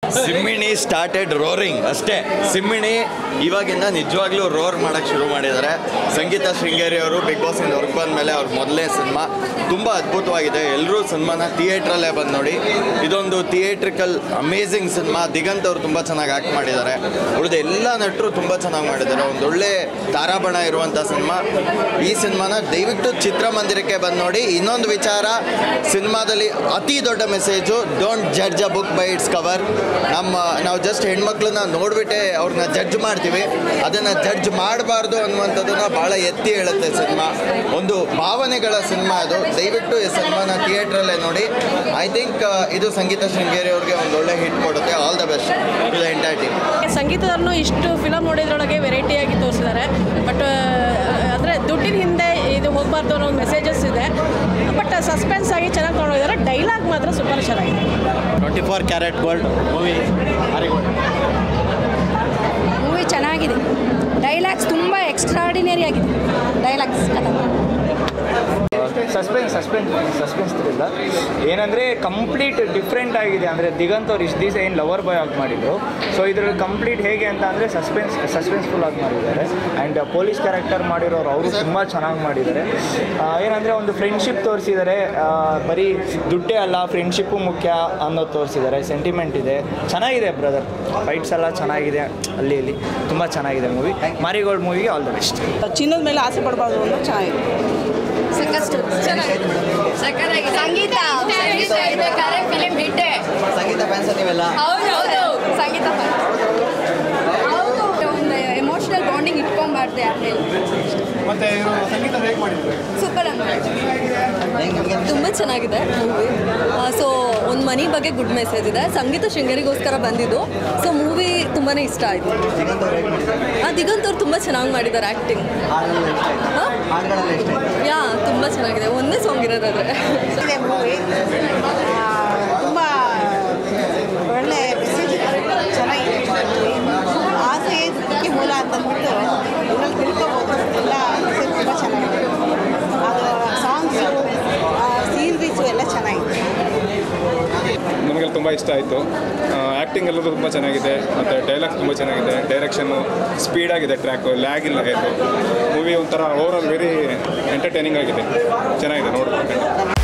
ಸಿಮ್ಮಿಣಿ started roaring ಅಷ್ಟೇ ಸಿಮ್ಮಿಣಿ ಇವಾಗಿಂದ ನಿಜವಾಗ್ಲೂ ರೋರ್ ಮಾಡಕ್ಕೆ ಶುರು ಮಾಡಿದ್ದಾರೆ ಸಂಗೀತ ಶೃಂಗೇರಿ ಅವರು ಬಿಗ್ ಬಾಸ್ ಇಂದ ಹೊರಗೆ ಬಂದ ಮೇಲೆ ಅವ್ರ ಮೊದಲನೇ ಸಿನಿಮಾ ತುಂಬ ಅದ್ಭುತವಾಗಿದೆ ಎಲ್ಲರೂ ಸಿನಿಮಾನ ಥಿಯೇಟ್ರಲ್ಲೇ ಬಂದು ನೋಡಿ ಇದೊಂದು ಥಿಯೇಟ್ರಿಕಲ್ ಅಮೇಝಿಂಗ್ ಸಿನಿಮಾ ದಿಗಂತ್ ಅವರು ತುಂಬ ಚೆನ್ನಾಗಿ ಆ್ಯಕ್ಟ್ ಮಾಡಿದ್ದಾರೆ ಉಳಿದ ಎಲ್ಲ ನಟರು ತುಂಬ ಚೆನ್ನಾಗಿ ಮಾಡಿದ್ದಾರೆ ಒಂದೊಳ್ಳೆ ತಾರಾಬಣ ಇರುವಂಥ ಸಿನಿಮಾ ಈ ಸಿನಿಮಾನ ದಯವಿಟ್ಟು ಚಿತ್ರಮಂದಿರಕ್ಕೆ ಬಂದು ನೋಡಿ ಇನ್ನೊಂದು ವಿಚಾರ ಸಿನಿಮಾದಲ್ಲಿ ಅತಿ ದೊಡ್ಡ message don't judge a book by its cover ನಮ್ಮ ನಾವು ಜಸ್ಟ್ ಹೆಣ್ಮಕ್ಳನ್ನ ನೋಡ್ಬಿಟ್ಟೆ ಅವ್ರನ್ನ ಜಡ್ಜ್ ಮಾಡ್ತೀವಿ ಅದನ್ನು ಜಡ್ಜ್ ಮಾಡಬಾರ್ದು ಅನ್ನುವಂಥದ್ದನ್ನ ಭಾಳ ಎತ್ತಿ ಹೇಳುತ್ತೆ ಸಿನಿಮಾ ಒಂದು ಭಾವನೆಗಳ ಸಿನಿಮಾ ಅದು ದಯವಿಟ್ಟು ಈ ಸಿನಿಮಾನ ಥಿಯೇಟ್ರಲ್ಲೇ ನೋಡಿ ಐ ಥಿಂಕ್ ಇದು ಸಂಗೀತ ಶೃಂಗೇರಿ ಅವ್ರಿಗೆ ಒಂದು ಒಳ್ಳೆ ಹಿಟ್ ಕೊಡುತ್ತೆ all the best to the entire team ಸಂಗೀತದನ್ನು ಇಷ್ಟು ಫಿಲಮ್ ನೋಡಿದ್ರೊಳಗೆ ವೆರೈಟಿಯಾಗಿ ತೋರಿಸಿದ್ದಾರೆ ಬಟ್ ಅಂದರೆ ದುಡ್ಡಿನ ಹಿಂದೆ ಇದು ಹೋಗಬಾರ್ದು ಅನ್ನೋ ಒಂದು ಮೆಸೇಜಸ್ ಇದೆ ಬಟ್ ಸಸ್ಪೆನ್ಸ್ ಆಗಿ ಚೆನ್ನಾಗಿ ತೊಗೊಂಡಿದ್ದಾರೆ ಡೈಲಾಗ್ ಮಾತ್ರ ಸೂಪರ್ ಚೆನ್ನಾಗಿದೆ twenty four carat gold movie movie ಚೆನ್ನಾಗಿದೆ ಡೈಲಾಗ್ಸ್ ತುಂಬ ಎಕ್ಸ್ಟ್ರಾಡಿನರಿ ಆಗಿದೆ ಡೈಲಾಗ್ಸ್ ಸಸ್ಪೆನ್ಸ್ ಸಸ್ಪೆನ್ಸ್ ಸಸ್ಪೆನ್ಸ್ ಇಲ್ಲ ಏನಂದರೆ ಕಂಪ್ಲೀಟ್ ಡಿಫ್ರೆಂಟ್ ಆಗಿದೆ ಅಂದರೆ ದಿಗಂತ್ ಅವ್ರು ಇಷ್ಟು ದಿವಸ ಏನು ಲವರ್ ಬಾಯ್ ಆಗಿ ಮಾಡಿದ್ರು ಸೊ ಇದ್ರಲ್ಲಿ ಕಂಪ್ಲೀಟ್ ಹೇಗೆ ಅಂತ ಅಂದರೆ ಸಸ್ಪೆನ್ಸ್ ಸಸ್ಪೆನ್ಸ್ಫುಲ್ ಆಗಿ ಮಾಡಿದ್ದಾರೆ ಆ್ಯಂಡ್ ಪೊಲೀಸ್ ಕ್ಯಾರೆಕ್ಟರ್ ಮಾಡಿರೋರು ಅವರು ತುಂಬ ಚೆನ್ನಾಗಿ ಮಾಡಿದ್ದಾರೆ ಏನಂದರೆ ಒಂದು ಫ್ರೆಂಡ್ಶಿಪ್ ತೋರಿಸಿದ್ದಾರೆ ಬರೀ ದುಡ್ಡೇ ಅಲ್ಲ ಫ್ರೆಂಡ್ಶಿಪ್ಪು ಮುಖ್ಯ ಅನ್ನೋದು ತೋರಿಸಿದ್ದಾರೆ ಸೆಂಟಿಮೆಂಟ್ ಇದೆ ಚೆನ್ನಾಗಿದೆ ಬ್ರದರ್ ಫೈಟ್ಸ್ ಎಲ್ಲ ಚೆನ್ನಾಗಿದೆ ಅಲ್ಲಿ ಇಲ್ಲಿ ತುಂಬ ಚೆನ್ನಾಗಿದೆ ಮೂವಿ ಮಾರಿಗೋಲ್ಡ್ ಮೂವಿಗೆ ಆಲ್ ದ ಬೆಸ್ಟ್ ಚಿನ್ನದ ಮೇಲೆ ಆಸೆ ಪಡಬಾರ್ದು ಅನ್ನೋ ಚೆನ್ನಾಗಿದೆ ಸಂಗೀತ ಸಂಗೀತ ಇರ್ಬೇಕಾದ್ರೆ ಫಿಲಿಂ ಹಿಟ್ಟೆ ಸಂಗೀತ ಫ್ಯಾನ್ಸ್ ನೀವೆಲ್ಲ ಹೌದು ಸಂಗೀತ ಒಂದು ಎಮೋಷನಲ್ ಬಾಂಡಿಂಗ್ ಇಟ್ಕೊಂಬಾರ್ದು ಯಾರಲ್ಲಿ ಮತ್ತೆ ಇವರು ಸಂಗೀತ ಹೇಗೆ ಮಾಡಿದ್ರು ಸೂಪರ್ ತುಂಬ ಚೆನ್ನಾಗಿದೆ ಮೂವಿ ಸೊ ಒಂದು ಮನಿ ಬಗ್ಗೆ ಗುಡ್ ಮೆಸೇಜ್ ಇದೆ ಸಂಗೀತ ಶೃಂಗೇರಿಗೋಸ್ಕರ ಬಂದಿದ್ದು ಸೊ ಮೂವಿ ತುಂಬಾ ಇಷ್ಟ ಆಯಿತು ಆ ದಿಗಂತ್ ಅವ್ರು ತುಂಬ ಚೆನ್ನಾಗಿ ಮಾಡಿದ್ದಾರೆ ಆ್ಯಕ್ಟಿಂಗ್ ಯಾ ತುಂಬ ಚೆನ್ನಾಗಿದೆ ಒಂದೇ ಸಾಂಗ್ ಇರೋದಾದ್ರೆ ಇದೆ ಮೂವಿ ತುಂಬ ಒಳ್ಳೆ ಮೆಸೇಜ್ ಚೆನ್ನಾಗಿದೆ ಆಸೆ ದುಃಖಕ್ಕೆ ಮೂಲ ಅಂತಂದ್ಬಿಟ್ಟು ಇದರಲ್ಲಿ ತಿಳ್ಕೊಬೋದು ಎಲ್ಲ ಮೆಸೇಜ್ ತುಂಬ ಚೆನ್ನಾಗಿದೆ ಅದು ಸಾಂಗ್ಸು ಸೀನ್ರೀಸು ಎಲ್ಲ ಚೆನ್ನಾಗಿದೆ ನಮಗೆಲ್ಲ ತುಂಬ ಇಷ್ಟ ಆಯಿತು ಆ್ಯಕ್ಟಿಂಗ್ ಎಲ್ಲರೂ ತುಂಬ ಚೆನ್ನಾಗಿದೆ ಮತ್ತು ಡೈಲಾಗ್ಸ್ ತುಂಬ ಚೆನ್ನಾಗಿದೆ ಡೈರೆಕ್ಷನ್ನು ಸ್ಪೀಡಾಗಿದೆ ಟ್ರ್ಯಾಕು ಲ್ಯಾಗ್ ಇಲ್ಲ ಏನು ಮೂವಿ ಒಂಥರ ಓವರಾಲ್ ವೆರಿ ಎಂಟರ್ಟೈನಿಂಗ್ ಆಗಿದೆ ಚೆನ್ನಾಗಿದೆ ನೋಡ್ಬೇಕು